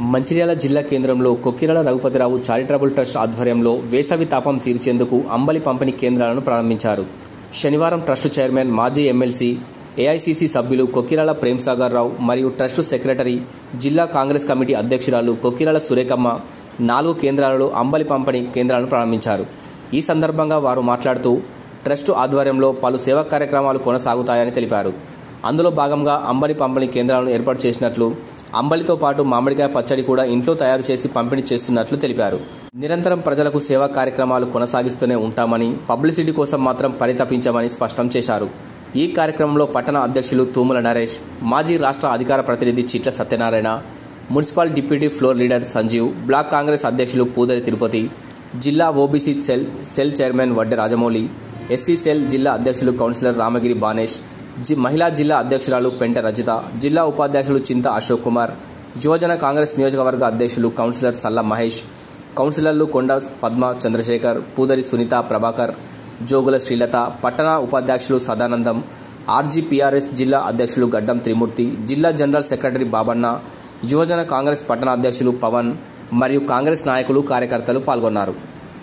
మంచిర్యాల జిల్లా కేంద్రంలో Kokkirala Raghupathi Rao charitable trust ఆధ్వర్యంలో వేసవి తాపం తీర్చేందుకు అంబలి పంపిణీ కేంద్రాలను ప్రారంభించారు శనివారం ట్రస్ట్ చైర్మన్ మాజీ ఎమ్మెల్సీ ఏఐసీసీ సభ్యులు కొక్కిరాల ప్రేమ్సాగర్ రావు మరియు ట్రస్టు సెక్రటరీ జిల్లా కాంగ్రెస్ కమిటీ అధ్యక్షురాలు కొక్కిరాల సురేఖమ్మ నాలుగు కేంద్రాలలో అంబలి పంపిణీ కేంద్రాలను ప్రారంభించారు ఈ సందర్భంగా వారు మాట్లాడుతూ ట్రస్టు ఆధ్వర్యంలో పలు సేవా కార్యక్రమాలు కొనసాగుతాయని తెలిపారు అందులో భాగంగా అంబలి పంపిణీ కేంద్రాలను ఏర్పాటు చేసినట్లు అంబలితో పాటు మామిడికాయ పచ్చడి కూడా ఇంట్లో తయారు చేసి పంపిణీ చేస్తున్నట్లు తెలిపారు నిరంతరం ప్రజలకు సేవా కార్యక్రమాలు కొనసాగిస్తూనే ఉంటామని పబ్లిసిటీ కోసం మాత్రం పరితపించమని స్పష్టం చేశారు ఈ కార్యక్రమంలో పట్టణ అధ్యక్షులు తూముల నరేష్ మాజీ రాష్ట్ర అధికార ప్రతినిధి Chitla Satyanarayana municipal deputy floor leader Sanjeev block Congress అధ్యక్షులు పూదరి తిరుపతి జిల్లా OBC cell cell chairman Vadde Rajamouli SC cell జిల్లా అధ్యక్షులు కౌన్సిలర్ రామగిరి బానేష్ జి మహిళా జిల్లా అధ్యక్షురాలు పెంట రజిత జిల్లా ఉపాధ్యక్షులు చింత అశోక్ కుమార్ యువజన కాంగ్రెస్ నియోజకవర్గ అధ్యక్షులు కౌన్సిలర్ సల్ల మహేష్ కౌన్సిలర్లు కొండ పద్మ చంద్రశేఖర్ పూదరి సునీత ప్రభాకర్ జోగుల శ్రీలత పట్టణ ఉపాధ్యక్షులు సదానందం ఆర్జీపీఆర్ఎస్ జిల్లా అధ్యక్షులు గడ్డం త్రిమూర్తి జిల్లా జనరల్ సెక్రటరీ బాబన్న యువజన కాంగ్రెస్ పట్టణ అధ్యక్షులు పవన్ మరియు కాంగ్రెస్ నాయకులు కార్యకర్తలు పాల్గొన్నారు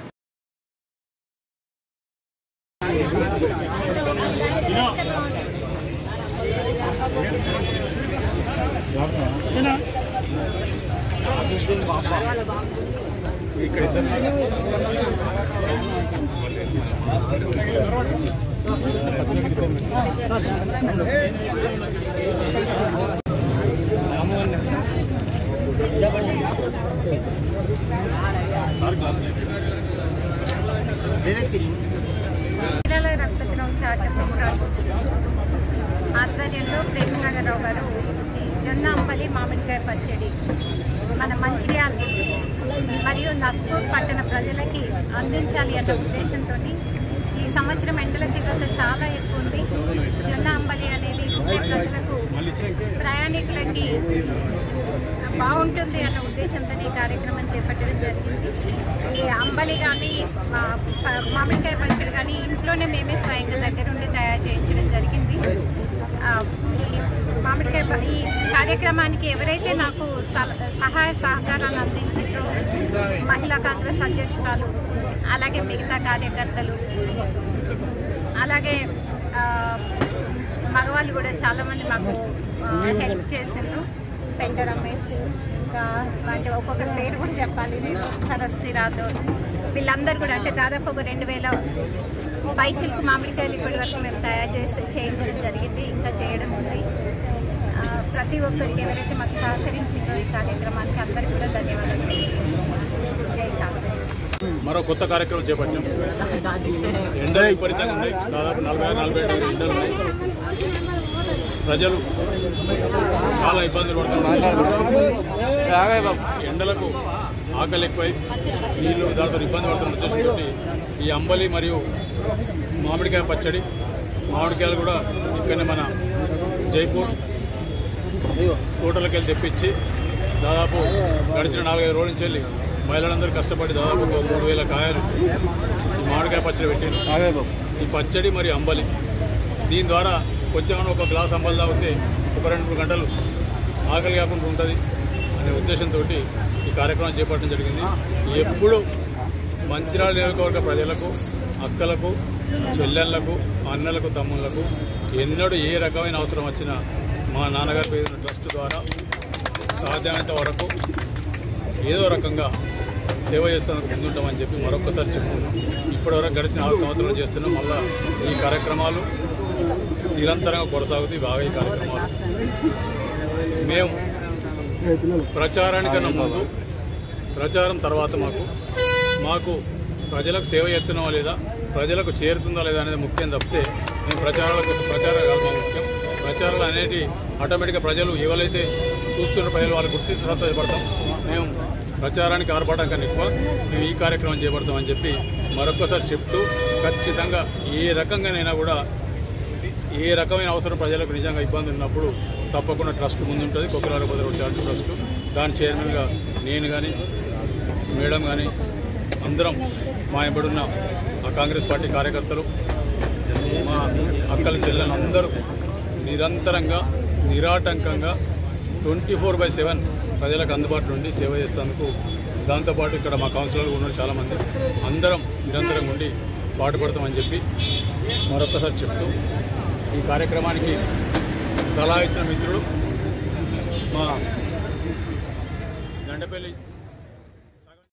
పిల్లల రక్తద్రవం చారిటబుల్ ట్రస్ట్ ఆధ్వర్యంలో ప్రేమనగరరావు గారు ఈ జొన్న అంబలి మామిడికాయ పచ్చడి మన మంచిర్యాల మరియు నస్పూర్ పట్టణ ప్రజలకి అందించాలి అన్న ఉద్దేశంతో ఈ సంవత్సరం ఎండల తీవ్రత చాలా ఎక్కువ ఉంది జొన్న అంబలి అనేది ఇస్తే ప్రజలకు ప్రయాణికులకి బాగుంటుంది అన్న ఉద్దేశంతో ఈ కార్యక్రమం చేపట్టడం జరిగింది ఈ అంబలి కానీ మామిడికాయ పచ్చడి కానీ ఇంట్లోనే మేమే స్వయంగా దగ్గరుండి తయారు చేయించడం జరిగింది ఆ, ఈ మామిడికాయ ప- ఈ కార్యక్రమానికి ఎవరైతే నాకు సల- సహాయ సహకారాలు అందించారో మహిళా కాంగ్రెస్ అధ్యక్షురాలు అలాగే మిగతా కార్యకర్తలు అలాగే ఆ, మగవాళ్ళు కూడా చాలామంది మాకు హెల్ప్ చేసిండ్రు పెంట రమేష్ ఇంకా అంటే ఒక్కొక్క పేరు కూడా చెప్పాలి నేను సరస్తి రాథోడ్ వీళ్ళందరూ కూడా అంటే దాదాపు ఒక రెండు వేల పైచిలకు మామిడికాయలు ఇప్పటి వరకు మేము తయారు చేసి చేయించడం జరిగింది ఇంకా చేయడం ఉంది ఆ, ప్రతి ఒక్కరికి ఎవరైతే మాకు సహకరించిందో ఈ కార్యక్రమానికి అందరికీ కూడా ధన్యవాదాలు తెలియజేస్తున్నాను జై కాంగ్రెస్ మరో కొత్త కార్యక్రమం చేపట్టాం ఎండలు విపరీతంగా ఉన్నాయి దాదాపు నలభై ఆరు నలభై ఏడు ఎండలు ఉన్నాయి ప్రజలు చాలా ఇబ్బందులు పడుతున్నారు ఎండలకు ఆకలి ఎక్కువై నీళ్లు దాంతో ఇబ్బంది పడుతున్న ఉద్దేశంతో ఈ అంబలి మరియు మామిడికాయ పచ్చడి మామిడికాయలు కూడా ఇక్కడనే మన జైపూర్ తోటలకు వెళ్ళి తెప్పించి దాదాపు గడిచిన నాలుగైదు రోజుల నుంచి వెళ్ళి మహిళలందరూ కష్టపడి దాదాపు ఒక మూడు వేల కాయలు ఈ మామిడికాయ పచ్చడి పెట్టారు ఈ పచ్చడి మరియు అంబలి దీని ద్వారా కొంచెం ఒక గ్లాస్ అంబలి తాగితే ఒక రెండు మూడు గంటలు ఆకలి కాకుండా ఉంటుంది అనే ఉద్దేశంతో ఈ కార్యక్రమం చేపట్టడం జరిగింది ఎప్పుడు మంచిర్యాల నియోజకవర్గ ప్రజలకు అక్కలకు చెల్లెళ్లకు అన్నలకు తమ్ముళ్లకు ఎన్నడూ ఏ రకమైన అవసరం వచ్చినా మా నాన్నగారి పేరు ట్రస్ట్ ద్వారా సాధ్యమైనంత వరకు ఏదో రకంగా సేవ చేస్తానికి ముందుంటామని చెప్పి మరొకసారి చెప్తున్నాం ఇప్పటివరకు గడిచిన ఆరు సంవత్సరాలు చేస్తున్నాం మళ్ళా ఈ కార్యక్రమాలు నిరంతరంగా కొనసాగుతాయి బాగా ఈ కార్యక్రమాలు మేము ప్రచారానికన్నా ముందు ప్రచారం తర్వాత మాకు మాకు ప్రజలకు సేవ చేస్తున్నామా లేదా ప్రజలకు చేరుతుందా లేదా అనేది ముఖ్యం తప్పితే మేము ప్రచారాలకు ప్రచారం కాదు మా ముఖ్యం ప్రచారాలు అనేది ఆటోమేటిక్గా ప్రజలు ఎవరైతే చూస్తున్న ప్రజలు వాళ్ళు గుర్తించి సంతోషపడతాం మేము ప్రచారానికి ఆర్పడడం కన్నా ఎక్కువ మేము ఈ కార్యక్రమం చేపడతామని చెప్పి మరొకసారి చెప్తూ ఖచ్చితంగా ఏ రకంగానైనా కూడా ఏ రకమైన అవసరం ప్రజలకు నిజంగా ఇబ్బంది ఉన్నప్పుడు తప్పకుండా ట్రస్ట్ ముందుంటుంది కొక్కరాల బదులు చార్జ్ ట్రస్ట్ దాని చైర్మన్గా నేను కానీ మేడం కానీ అందరం మా ఎంబడున్న ఆ కాంగ్రెస్ పార్టీ కార్యకర్తలు మా అక్కల చెల్లెలు అందరూ నిరంతరంగా నిరాటంకంగా ట్వంటీ ఫోర్ బై సెవెన్ ప్రజలకు అందుబాటులో ఉండి సేవ చేసేందుకు దాంతోపాటు ఇక్కడ మా కౌన్సిలర్లు ఉన్నారు చాలామంది అందరం నిరంతరం ఉండి పాటుపడతామని చెప్పి మరొకసారి చెప్తూ ఈ కార్యక్రమానికి సలహా ఇచ్చిన మిత్రుడు మా దండపల్లి